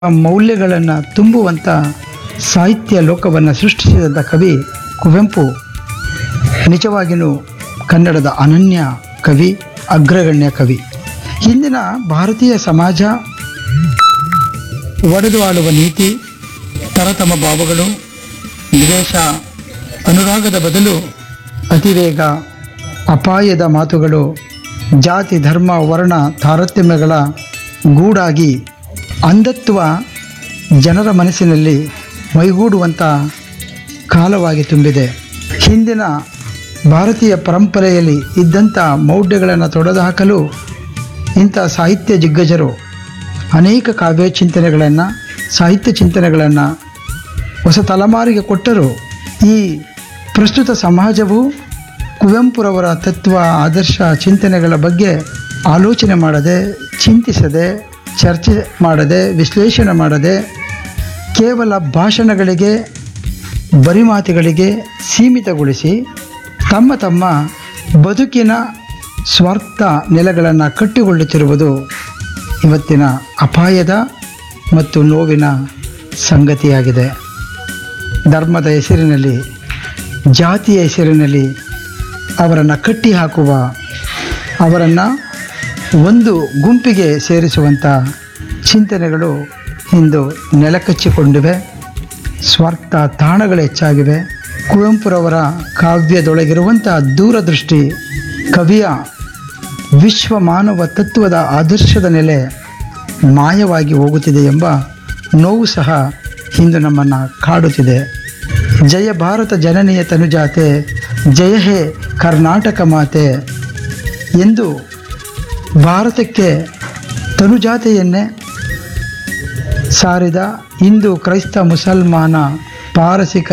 ಮೌಲ್ಯಗಳನ್ನು ತುಂಬುವಂಥ ಸಾಹಿತ್ಯ ಲೋಕವನ್ನು ಸೃಷ್ಟಿಸಿದಂಥ ಕವಿ ಕುವೆಂಪು ನಿಜವಾಗಿಯೂ ಕನ್ನಡದ ಅನನ್ಯ ಕವಿ ಅಗ್ರಗಣ್ಯ ಕವಿ ಇಂದಿನ ಭಾರತೀಯ ಸಮಾಜ ಒಡೆದು ಆಳುವ ನೀತಿ ತರತಮ ಭಾವಗಳು ವಿದೇಶ ಅನುರಾಗದ ಬದಲು ಅತಿವೇಗ ಅಪಾಯದ ಮಾತುಗಳು ಜಾತಿ ಧರ್ಮ ವರ್ಣ ತಾರತಮ್ಯಗಳ ಗೂಡಾಗಿ ಅಂಧತ್ವ ಜನರ ಮನಸ್ಸಿನಲ್ಲಿ ಮೈಗೂಡುವಂಥ ಕಾಲವಾಗಿ ತುಂಬಿದೆ ಹಿಂದಿನ ಭಾರತೀಯ ಪರಂಪರೆಯಲ್ಲಿ ಇದ್ದಂಥ ಮೌಢ್ಯಗಳನ್ನು ತೊಡೆದುಹಾಕಲು ಇಂಥ ಸಾಹಿತ್ಯ ದಿಗ್ಗಜರು ಅನೇಕ ಕಾವ್ಯ ಚಿಂತನೆಗಳನ್ನು ಸಾಹಿತ್ಯ ಚಿಂತನೆಗಳನ್ನು ಹೊಸ ತಲೆಮಾರಿಗೆ ಕೊಟ್ಟರು ಈ ಪ್ರಸ್ತುತ ಸಮಾಜವು ಕುವೆಂಪುರವರ ತತ್ವ ಆದರ್ಶ ಚಿಂತನೆಗಳ ಬಗ್ಗೆ ಆಲೋಚನೆ ಮಾಡದೆ ಚಿಂತಿಸದೆ ಚರ್ಚೆ ಮಾಡದೆ ವಿಶ್ಲೇಷಣೆ ಮಾಡದೆ ಕೇವಲ ಭಾಷಣಗಳಿಗೆ ಬರಿಮಾತಿಗಳಿಗೆ ಸೀಮಿತಗೊಳಿಸಿ ತಮ್ಮ ತಮ್ಮ ಬದುಕಿನ ಸ್ವಾರ್ಥ ನೆಲೆಗಳನ್ನು ಕಟ್ಟಿಕೊಳ್ಳುತ್ತಿರುವುದು ಇವತ್ತಿನ ಅಪಾಯದ ಮತ್ತು ನೋವಿನ ಸಂಗತಿಯಾಗಿದೆ ಧರ್ಮದ ಹೆಸರಿನಲ್ಲಿ ಜಾತಿಯ ಹೆಸರಿನಲ್ಲಿ ಅವರನ್ನು ಕಟ್ಟಿ ಹಾಕುವ ಅವರನ್ನು ಒಂದು ಗುಂಪಿಗೆ ಸೇರಿಸುವಂಥ ಚಿಂತನೆಗಳು ಇಂದು ನೆಲಕಚ್ಚಿಕೊಂಡಿವೆ ಸ್ವಾರ್ಥ ತಾಣಗಳು ಹೆಚ್ಚಾಗಿವೆ ಕುವೆಂಪುರವರ ಕಾವ್ಯದೊಳಗಿರುವಂಥ ದೂರದೃಷ್ಟಿ ಕವಿಯ ವಿಶ್ವ ಮಾನವ ತತ್ವದ ಆದರ್ಶದ ನೆಲೆ ಮಾಯವಾಗಿ ಹೋಗುತ್ತಿದೆ ಎಂಬ ನೋವು ಸಹ ಇಂದು ನಮ್ಮನ್ನು ಕಾಡುತ್ತಿದೆ ಜಯ ಭಾರತ ಜನನೀಯ ತನುಜಾತೆ ಜಯ ಹೇ ಕರ್ನಾಟಕ ಮಾತೆ ಎಂದು ಭಾರತಕ್ಕೆ ತನುಜಾತೆಯನ್ನೇ ಸಾರಿದ ಹಿಂದೂ ಕ್ರೈಸ್ತ ಮುಸಲ್ಮಾನ ಪಾರಸಿಕ